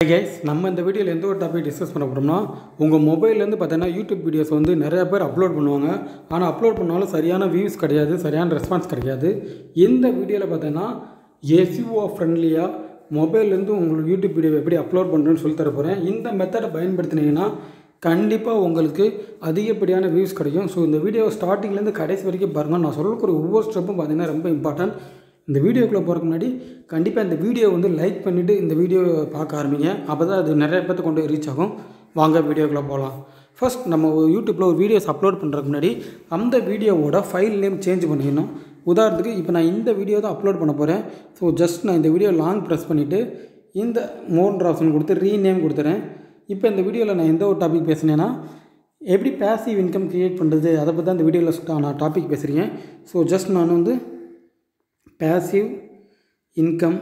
guys நம்ம இந்த வீடியோவில் எந்த ஒரு டாபிக் டிஸ்கஸ் பண்ண போகிறோம்னா உங்கள் மொபைல்லேருந்து பார்த்தீங்கன்னா யூடியூப் வீடியோஸ் வந்து நிறைய பேர் அப்லோட் பண்ணுவாங்க ஆனால் அப்லோட் பண்ணாலும் சரியான வியூஸ் கிடையாது சரியான ரெஸ்பான்ஸ் கிடைக்காது இந்த வீடியோவில் பார்த்தீங்கன்னா எஸ்யூஓ ஃப்ரெண்ட்லியாக மொபைல்லேருந்து உங்களுக்கு யூடியூப் வீடியோ எப்படி அப்லோட் பண்ணுறேன்னு சொல்லி தர போகிறேன் இந்த மெத்தடை பயன்படுத்தினீங்கன்னா கண்டிப்பாக உங்களுக்கு அதிகப்படியான வியூஸ் கிடைக்கும் ஸோ இந்த வீடியோ ஸ்டார்டிங்லேருந்து கடைசி வரைக்கும் பாருங்கள் நான் சொல்லக்கூடிய ஒவ்வொரு ஸ்டெப்பும் பார்த்தீங்கன்னா ரொம்ப இம்பார்ட்டன்ட் இந்த வீடியோக்குள்ளே போகிறதுக்கு முன்னாடி கண்டிப்பாக இந்த வீடியோ வந்து லைக் பண்ணிவிட்டு இந்த வீடியோ பார்க்க ஆரம்பிங்க அப்போ தான் அது நிறைய பேர்த்து கொண்டு ரீச் ஆகும் வாங்க வீடியோக்குள்ளே போகலாம் ஃபர்ஸ்ட் நம்ம யூடியூப்பில் ஒரு வீடியோஸ் அப்லோட் பண்ணுறதுக்கு முன்னாடி அந்த வீடியோவோட ஃபைல் நேம் சேஞ்ச் பண்ணிக்கணும் உதாரணத்துக்கு இப்போ நான் இந்த வீடியோ தான் அப்லோட் பண்ண போகிறேன் ஸோ ஜஸ்ட் நான் இந்த வீடியோ லாங் ப்ரெஸ் பண்ணிவிட்டு இந்த மோர் ஆப்ஷன் கொடுத்து ரீநேம் கொடுத்துறேன் இப்போ இந்த வீடியோவில் நான் எந்த ஒரு டாபிக் பேசுனேன்னா எப்படி பேசிவ் இன்கம் க்ரியேட் பண்ணுறது அதை பற்றி தான் இந்த வீடியோவில் நான் டாபிக் பேசுகிறேன் ஸோ ஜஸ்ட் நான் வந்து பேசிவ் இன்கம்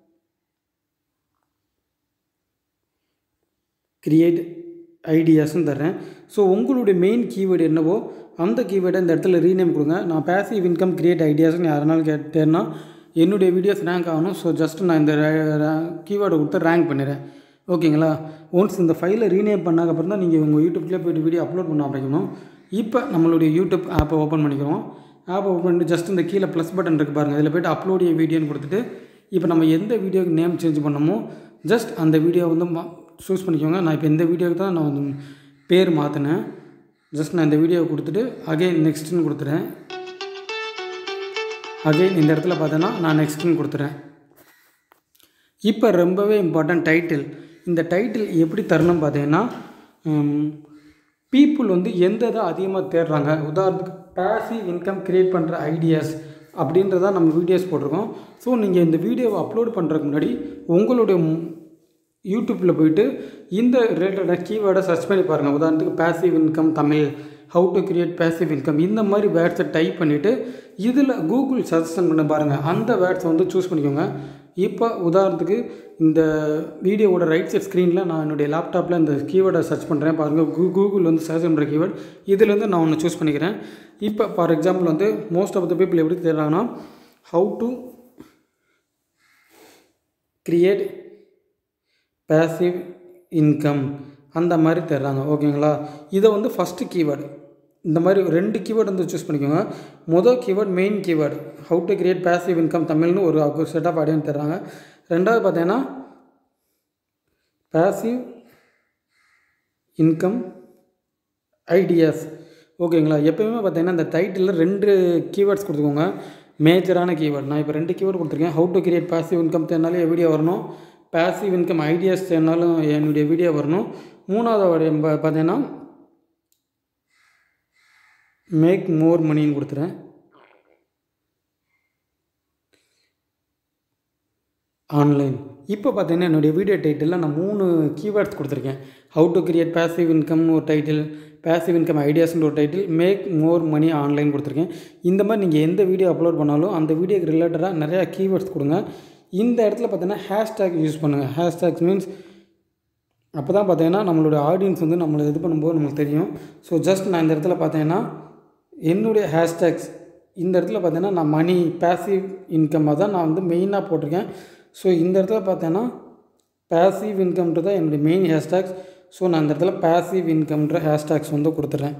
கிரியேட் ஐடியாஸ்னு தர்றேன் ஸோ உங்களுடைய மெயின் கீவேர்டு என்னவோ அந்த கீவேர்டை இந்த இடத்துல ரீநேம் கொடுங்க நான் பேசிவ் இன்கம் கிரியேட் ஐடியாஸ்னு யாருனாலும் கேட்டேன்னா என்னுடைய வீடியோஸ் ரேங்க் ஆகணும் ஸோ ஜஸ்ட் நான் இந்த கீவேர்டை கொடுத்து ரேங்க் பண்ணிடுறேன் ஓகேங்களா ஒன்ஸ் இந்த ஃபைலை ரீநேம் பண்ணாக்கப்புறம் தான் நீங்கள் உங்கள் யூடியூப்லேயே போய்ட்டு வீடியோ அப்லோட் பண்ண ஆரம்பிக்கணும் இப்போ நம்மளுடைய யூடியூப் ஆப்பை ஓப்பன் பண்ணிக்கிறோம் ஆப் ஓப்பன் பண்ணிட்டு ஜஸ்ட் இந்த கீழே ப்ளஸ் பட்டன் இருக்குது பாருங்கள் இதில் போய்ட்டு அப்லோட் ஏ வீடியோன்னு கொடுத்துட்டு இப்போ நம்ம எந்த வீடியோக்கு நேம் சேஞ்ச் பண்ணமோ ஜஸ்ட் அந்த வீடியோ வந்து சூஸ் பண்ணிக்கோங்க நான் இப்போ இந்த வீடியோக்கு தான் நான் வந்து பேர் மாற்றினேன் ஜஸ்ட் நான் இந்த வீடியோவை கொடுத்துட்டு அகைன் நெக்ஸ்ட்டுன்னு கொடுத்துறேன் அகைன் இந்த இடத்துல பார்த்தேன்னா நான் நெக்ஸ்ட்டுன்னு கொடுத்துறேன் இப்போ ரொம்பவே இம்பார்ட்டன்ட் டைட்டில் இந்த டைட்டில் எப்படி தரணும் பார்த்தீங்கன்னா பீப்புள் வந்து எந்த இதை அதிகமாக தேடுறாங்க உதாரணத்துக்கு பேசிவ் இன்கம் க்ரியேட் பண்ணுற ஐடியாஸ் அப்படின்றத நம்ம வீடியோஸ் போட்டிருக்கோம் ஸோ நீங்கள் இந்த வீடியோவை அப்லோட் பண்ணுறதுக்கு முன்னாடி உங்களுடைய யூடியூப்பில் போயிட்டு இந்த ரிலேட்டடாக கீவேர்டை சர்ச் பண்ணி பாருங்கள் உதாரணத்துக்கு passive income Tamil how to create passive income இந்த மாதிரி வேர்ட்ஸை டைப் பண்ணிவிட்டு இதில் கூகுள் சஜஷன் பண்ண பாருங்கள் அந்த வேர்ட்ஸை வந்து சூஸ் பண்ணிக்கோங்க இப்போ உதாரணத்துக்கு இந்த வீடியோவோட ரைட் சைட் ஸ்க்ரீனில் நான் என்னுடைய லேப்டாப்பில் இந்த கீவேர்டை சர்ச் பண்ணுறேன் பாருங்கள் கூ கூகுள் வந்து சர்ச் பண்ணுற கீவேர்ட் இதுலேருந்து நான் ஒன்று சூஸ் பண்ணிக்கிறேன் இப்போ ஃபார் எக்ஸாம்பிள் வந்து மோஸ்ட் ஆஃப் த பீப்புள் எப்படி தேடுறாங்கன்னா how to create passive income அந்த மாதிரி தர்றாங்க ஓகேங்களா இதை வந்து ஃபஸ்ட்டு கீவேர்டு இந்த மாதிரி ரெண்டு கீவேர்டு வந்து சூஸ் பண்ணிக்கோங்க மொதல் keyword main keyword how to create passive income தமிழ்னு ஒரு செட் ஆஃப் ஆடியன்ஸ் தர்றாங்க ரெண்டாவது பார்த்தீங்கன்னா பேசிவ் இன்கம் ஐடியாஸ் ஓகேங்களா எப்போயுமே பார்த்தீங்கன்னா இந்த டைட்டிலில் ரெண்டு கீவேர்ட்ஸ் கொடுத்துக்கோங்க மேஜரான கீவேர்ட் நான் இப்போ ரெண்டு கீவேர்டு கொடுத்துருக்கேன் how to create passive income தேர்னாலும் வீடியோ வரணும் பேசிவ் இன்கம் ஐடியாஸ் தேர்னாலும் என்னுடைய வீடியோ வரணும் மூணாவது பார்த்தீங்கன்னா மேக் மோர் மணின்னு கொடுத்துறேன் ஆன்லைன் இப்போ பார்த்தீங்கன்னா என்னுடைய வீடியோ டைட்டிலில் நான் மூணு கீவேர்ட்ஸ் கொடுத்துருக்கேன் ஹவு டு கிரியேட் பேசிவ் இன்கம்னு ஒரு டைட்டில் பேசிவ் இன்கம் ஐடியாஸ்ன்ற ஒரு title make more money online கொடுத்துருக்கேன் இந்த மாதிரி நீங்கள் எந்த வீடியோ அப்லோட் பண்ணாலும் அந்த வீடியோக்கு ரிலேட்டடாக நிறையா கீவேர்ட்ஸ் கொடுங்க இந்த இடத்துல பார்த்தீங்கன்னா ஹேஷ்டேக் யூஸ் பண்ணுங்கள் ஹேஷ்டேக்ஸ் மீன்ஸ் அப்போ தான் பார்த்தீங்கன்னா நம்மளுடைய ஆடியன்ஸ் வந்து நம்மளை இது பண்ணும்போது நம்மளுக்கு தெரியும் ஸோ ஜஸ்ட் நான் இந்த இடத்துல பார்த்தீங்கன்னா என்னுடைய ஹேஷ்டேக்ஸ் இந்த இடத்துல பார்த்தீங்கன்னா நான் மணி பேசிவ் இன்கம்மாக தான் நான் வந்து மெயினாக போட்டிருக்கேன் ஸோ இந்த இடத்துல பார்த்தீங்கன்னா பேசிவ் இன்கம்ன்றது தான் என்னுடைய மெயின் ஹேஷ்டேக்ஸ் ஸோ நான் இந்த இடத்துல பேசிவ் இன்கம்ன்ற ஹேஷ்டேக்ஸ் வந்து கொடுத்துட்றேன்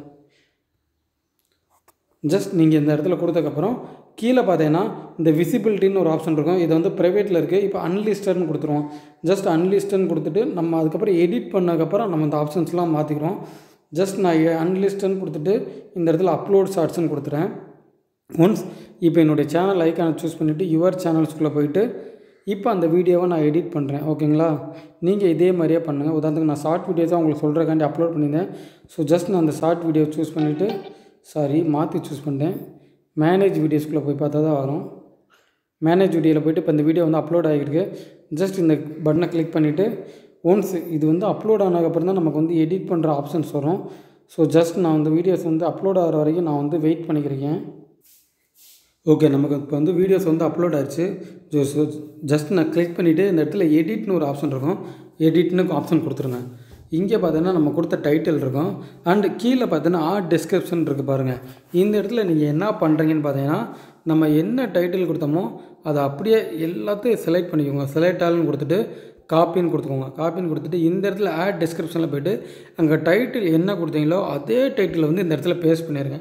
ஜஸ்ட் நீங்கள் இந்த இடத்துல கொடுத்ததுக்கப்புறம் கீழே பார்த்தீங்கன்னா இந்த விசிபிலிட்டின்னு ஒரு ஆப்ஷன் இருக்கும் இது வந்து ப்ரைவேட்டில் இருக்குது இப்போ அன்லிஸ்டட்னு கொடுத்துருவோம் ஜஸ்ட் அன்லிஸ்டட்னு கொடுத்துட்டு நம்ம அதுக்கப்புறம் எடிட் பண்ணதுக்கப்புறம் நம்ம இந்த ஆப்ஷன்ஸ்லாம் மாற்றிக்கிறோம் ஜஸ்ட் நான் அன்லிஸ்டட்னு கொடுத்துட்டு இந்த இடத்துல அப்லோட் ஷார்ட்ஸ்னு கொடுத்துறேன் ஒன்ஸ் இப்போ என்னுடைய சேனல் ஐக்கானை சூஸ் பண்ணிவிட்டு யுவர் சேனல்ஸ்குள்ளே போயிட்டு இப்போ அந்த வீடியோவை நான் எடிட் பண்ணுறேன் ஓகேங்களா நீங்கள் இதே மாதிரியே பண்ணுங்கள் உதாரணத்துக்கு நான் ஷார்ட் வீடியோஸாக உங்களுக்கு சொல்கிறக்காண்டி அப்லோட் பண்ணியிருந்தேன் ஸோ ஜஸ்ட் நான் அந்த ஷார்ட் வீடியோ சூஸ் பண்ணிவிட்டு சாரி மாற்றி சூஸ் பண்ணிட்டேன் மேனேஜ் வீடியோஸ்குள்ளே போய் பார்த்தா தான் வரும் மேனேஜ் வீடியோவில் போய்ட்டு இப்போ இந்த வீடியோ வந்து அப்லோட் ஆகிருக்கு ஜஸ்ட் இந்த பட்டனை கிளிக் பண்ணிவிட்டு ஒன்ஸ் இது வந்து அப்லோட் ஆனதுக்கப்புறம் தான் நமக்கு வந்து எடிட் பண்ணுற ஆப்ஷன்ஸ் வரும் ஸோ ஜஸ்ட் நான் வந்து வீடியோஸ் வந்து அப்லோட் ஆகிற வரைக்கும் நான் வந்து வெயிட் பண்ணிக்கிறேன் ஓகே நமக்கு இப்போ வந்து வீடியோஸ் வந்து அப்லோட் ஆயிடுச்சு ஸோ ஜஸ்ட் நான் கிளிக் பண்ணிவிட்டு இந்த இடத்துல எடிட்னு ஒரு ஆப்ஷன் இருக்கும் எடிட்னு ஆப்ஷன் கொடுத்துருங்க இங்கே பார்த்தீங்கன்னா நம்ம கொடுத்த டைட்டில் இருக்கும் அண்டு கீழே பார்த்தீங்கன்னா ஆர்ட் டிஸ்கிரிப்ஷன் இருக்குது பாருங்கள் இந்த இடத்துல நீங்கள் என்ன பண்ணுறீங்கன்னு பார்த்தீங்கன்னா நம்ம என்ன டைட்டில் கொடுத்தோமோ அதை அப்படியே எல்லாத்தையும் செலக்ட் பண்ணிக்கோங்க செலக்ட் ஆல்னு கொடுத்துட்டு காப்பின்னு கொடுத்துக்கோங்க காப்பின்னு கொடுத்துட்டு இந்த இடத்துல ஆட் டிஸ்கிரிப்ஷனில் போய்ட்டு அங்கே டைட்டில் என்ன கொடுத்தீங்களோ அதே டைட்டில் வந்து இந்த இடத்துல பேஸ்ட் பண்ணிடுங்க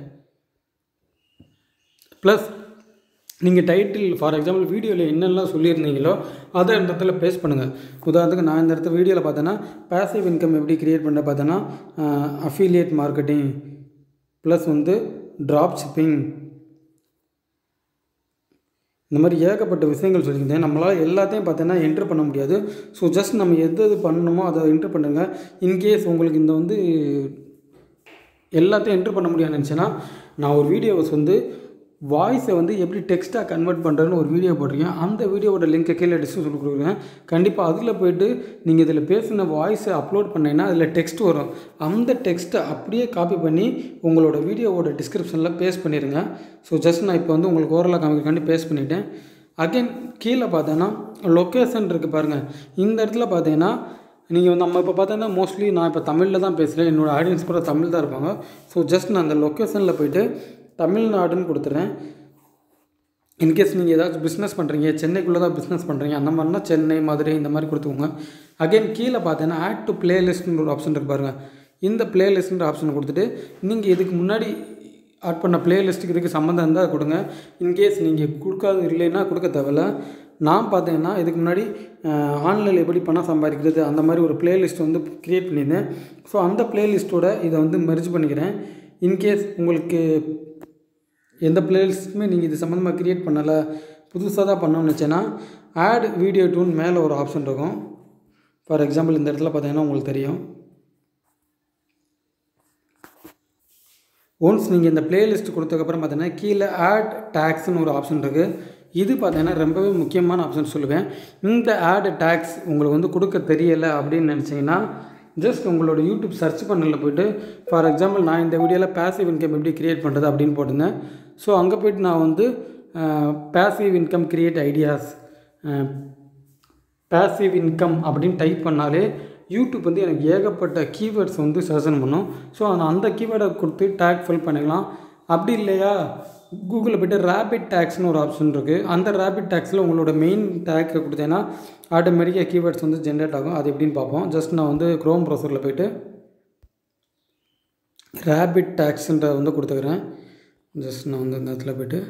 ப்ளஸ் நீங்கள் டைட்டில் ஃபார் எக்ஸாம்பிள் வீடியோவில் என்னெல்லாம் சொல்லியிருந்தீங்களோ அதை இந்த இடத்துல பேஸ்ட் பண்ணுங்கள் உதாரணத்துக்கு நான் இந்த இடத்துல வீடியோவில் பார்த்தேன்னா பேசிவ் இன்கம் எப்படி க்ரியேட் பண்ண பார்த்தேன்னா அஃபிலியேட் மார்க்கெட்டிங் ப்ளஸ் வந்து ட்ராப் ஷிப்பிங் இந்த மாதிரி ஏகப்பட்ட விஷயங்கள் சொல்லியிருந்தேன் நம்மளால் எல்லாத்தையும் பார்த்தீங்கன்னா என்ட்ரு பண்ண முடியாது ஸோ ஜஸ்ட் நம்ம எது எது பண்ணணுமோ அதை என்ட்ரு பண்ணுங்கள் இன்கேஸ் உங்களுக்கு இந்த வந்து எல்லாத்தையும் என்ட்ரு பண்ண முடியாதுன்னு நினச்சேன்னா நான் ஒரு வீடியோஸ் வந்து வாய்ஸை வந்து எப்படி டெக்ஸ்ட்டாக கன்வெர்ட் பண்ணுறதுன்னு ஒரு வீடியோ போட்டிருக்கேன் அந்த வீடியோவோட லிங்க்கை கீழே டிஸ்கிரிப்ஷன் கொடுக்குறேன் கண்டிப்பாக அதில் போய்ட்டு நீங்கள் இதில் பேசின வாய்ஸை அப்லோட் பண்ணீங்கன்னா அதில் டெக்ஸ்ட் வரும் அந்த டெக்ஸ்ட்டை அப்படியே காப்பி பண்ணி உங்களோட வீடியோவோட டிஸ்கிரிப்ஷனில் பேஸ்ட் பண்ணிடுங்க ஸோ ஜஸ்ட் நான் இப்போ வந்து உங்களுக்கு ஓரலாக காமிக்காண்டி பேஸ்ட் பண்ணிவிட்டேன் அகைன் கீழே பார்த்தோன்னா லொக்கேஷன் இருக்குது பாருங்கள் இந்த இடத்துல பார்த்தீங்கன்னா நீங்கள் வந்து நம்ம இப்போ பார்த்தோன்னா மோஸ்ட்லி நான் இப்போ தமிழில் தான் பேசுகிறேன் என்னோடய ஆடியன்ஸ் கூட தமிழ் தான் இருப்பாங்க ஸோ ஜஸ்ட் நான் அந்த லொக்கேஷனில் போயிட்டு தமிழ்நாடுன்னு கொடுத்துறேன் இன்கேஸ் நீங்கள் ஏதாச்சும் பிஸ்னஸ் பண்ணுறீங்க சென்னைக்குள்ளே தான் பிஸ்னஸ் பண்ணுறீங்க அந்த மாதிரினா சென்னை மதுரை இந்த மாதிரி கொடுத்துக்கோங்க அகைன் கீழே பார்த்தீங்கன்னா ஆட் டு பிளேலிஸ்ட்னு ஒரு ஆப்ஷன் இருக்கு பாருங்கள் இந்த பிளேலிஸ்ட்ன்ற ஆப்ஷன் கொடுத்துட்டு நீங்கள் இதுக்கு முன்னாடி ஆட் பண்ண பிளேலிஸ்ட்டுக்கு இதுக்கு சம்மந்தம் இருந்தால் கொடுங்க இன்கேஸ் நீங்கள் கொடுக்காது இல்லைன்னா கொடுக்க தேவையில்ல நான் பார்த்தீங்கன்னா இதுக்கு முன்னாடி ஆன்லைனில் எப்படி பணம் சம்பாதிக்கிறது அந்த மாதிரி ஒரு பிளேலிஸ்ட் வந்து க்ரியேட் பண்ணியிருந்தேன் ஸோ அந்த பிளேலிஸ்ட்டோட இதை வந்து மெர்ஜ் பண்ணிக்கிறேன் இன்கேஸ் உங்களுக்கு எந்த பிளேலிஸ்ட்டுமே நீங்கள் இது சம்மந்தமாக க்ரியேட் பண்ணலை புதுசாக தான் பண்ணணும்னு நினச்சேன்னா ஆட் வீடியோ டூன் மேலே ஒரு ஆப்ஷன் இருக்கும் ஃபார் எக்ஸாம்பிள் இந்த இடத்துல பார்த்தீங்கன்னா உங்களுக்கு தெரியும் ஒன்ஸ் நீங்கள் இந்த பிளேலிஸ்ட் கொடுத்ததுக்கப்புறம் பார்த்தீங்கன்னா கீழே ஆட் டேக்ஸ்னு ஒரு ஆப்ஷன் இருக்குது இது பார்த்தீங்கன்னா ரொம்பவே முக்கியமான ஆப்ஷன் சொல்லுவேன் இந்த ஆட் டேக்ஸ் உங்களுக்கு வந்து கொடுக்க தெரியலை அப்படின்னு நினச்சிங்கன்னா ஜஸ்ட் உங்களோட யூடியூப் சர்ச் பண்ணலில் போய்ட்டு ஃபார் எக்ஸாம்பிள் நான் இந்த வீடியோவில் பேசிவ் இன்கம் எப்படி க்ரியேட் பண்ணுறது அப்படின்னு போட்டிருந்தேன் ஸோ அங்கே போய்ட்டு நான் வந்து passive income create ideas passive income அப்படின்னு டைப் பண்ணாலே யூடியூப் வந்து எனக்கு ஏகப்பட்ட கீவேர்ட்ஸ் வந்து சஜன் பண்ணும் ஸோ நான் அந்த கீவேர்டை கொடுத்து டேக் ஃபில் பண்ணிக்கலாம் அப்படி இல்லையா கூகுளில் போய்ட்டு ரேபிட் டேக்ஸ்னு ஒரு ஆப்ஷன் இருக்குது அந்த ரேபிட் டேக்ஸில் உங்களோட மெயின் டேக்கை கொடுத்தேன்னா ஆட்டோமேட்டிக்காக கீவேர்ட்ஸ் வந்து ஜென்ரேட் ஆகும் அது எப்படின்னு பார்ப்போம் ஜஸ்ட் நான் வந்து க்ரோம் ப்ரௌசரில் போய்ட்டு ரேபிட் டேக்ஸுன்ற வந்து கொடுத்துக்கிறேன் ஜஸ்ட் நான் வந்து இந்த இடத்துல போய்ட்டு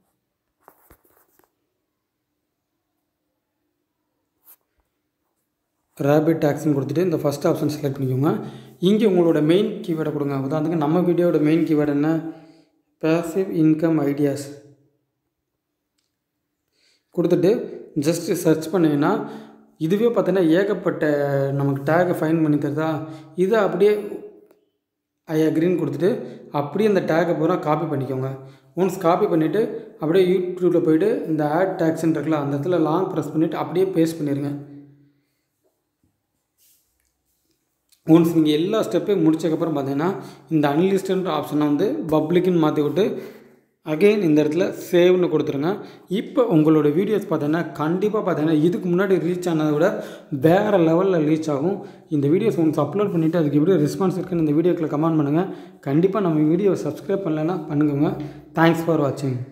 ரேபிட் டேக்ஸ்னு கொடுத்துட்டு இந்த ஃபஸ்ட் ஆப்ஷன் செலக்ட் பண்ணிக்கோங்க இங்கே உங்களோட மெயின் கீவேர்டை கொடுங்க உதாரணத்துக்கு நம்ம வீடியோட மெயின் கீவேர்டு என்ன பேசிவ் இன்கம் ஐடியாஸ் கொடுத்துட்டு ஜஸ்ட்டு சர்ச் பண்ணிங்கன்னா இதுவே பார்த்தீங்கன்னா ஏகப்பட்ட நமக்கு டேகை ஃபைன் பண்ணி தருதா இதை அப்படியே ஐ அக்ரின்னு கொடுத்துட்டு அப்படியே இந்த டேகை பூரா காப்பி பண்ணிக்கோங்க ஒன்ஸ் காப்பி பண்ணிவிட்டு அப்படியே யூடியூப்பில் போயிட்டு இந்த ஆட் டேக்ஸ்ன்னு இருக்குல்ல அந்த இடத்துல லாங் ப்ரெஸ் பண்ணிவிட்டு அப்படியே பேஸ்ட் பண்ணிடுங்க ஒன்ஸ் நீங்கள் எல்லா ஸ்டெப்பையும் முடிச்சதுக்கப்புறம் பார்த்தீங்கன்னா இந்த அன்லிஸ்டன்ற ஆப்ஷனை வந்து பப்ளிக்னு மாற்றி விட்டு அகெயின் இந்த இடத்துல சேவ்னு கொடுத்துருங்க இப்போ உங்களோட வீடியோஸ் பார்த்தீங்கன்னா கண்டிப்பாக பார்த்தீங்கன்னா இதுக்கு முன்னாடி ரீச் ஆனதை விட வேறு லெவலில் ரீச் ஆகும் இந்த வீடியோஸ் ஒன்ஸ் அப்லோட் பண்ணிவிட்டு அதுக்கு எப்படி ரெஸ்பான்ஸ் இருக்குன்னு இந்த வீடியோக்கில் கமெண்ட் பண்ணுங்கள் கண்டிப்பாக நம்ம வீடியோவை சப்ஸ்கிரைப் பண்ணலைன்னா பண்ணுங்க தேங்க்ஸ் ஃபார் வாட்சிங்